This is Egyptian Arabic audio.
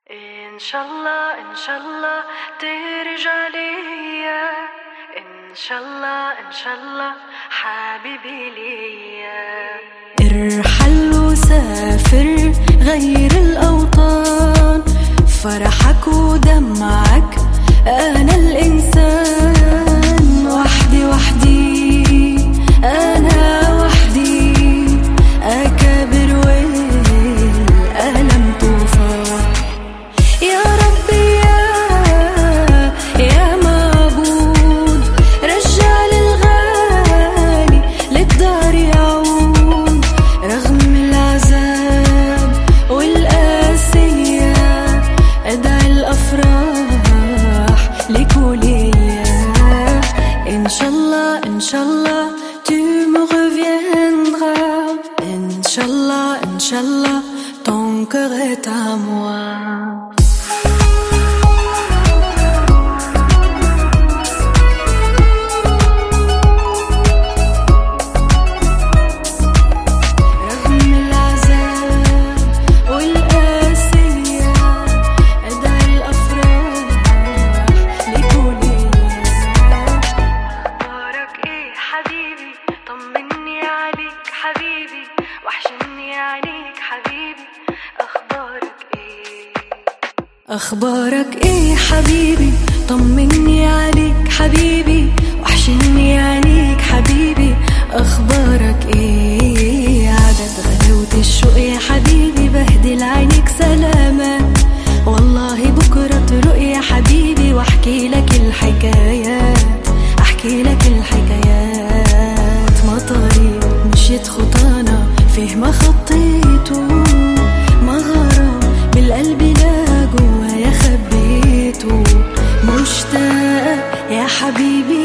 إن شاء الله إن شاء الله ترجع ليا إن شاء الله إن شاء الله حبيبي ليا ارحل وسافر غير الأوطان فرحك ودمعك أنا الإنسان وحدي وحدي أنا وحدي أكابر والألم طوفان يا ربي يا يا معبود رجع للغالي للدار يعود رغم العذاب والقاسية ادعي الأفراح لكولية إن شاء الله إن شاء الله tu me reviendras إن شاء الله إن شاء الله ton cœur est à moi رغم العذاب والقاسية أدعي الأفراح لكل أخبارك إيه حبيبي طمني عليك حبيبي وحشني عليك حبيبي أخبارك إيه أخبارك إيه حبيبي طمني عليك حبيبي وحشني عليك حبيبي أخبارك إيه عدد غلاوة الشوق يا حبيبي بهدل عينيك سلامات والله بكرة رؤيا حبيبي واحكي لك الحكايات احكي لك الحكايات مطري مشيت خطانا فيه ما خطيته ما غرام بالقلب لا جوايا خبيته مشتاق يا حبيبي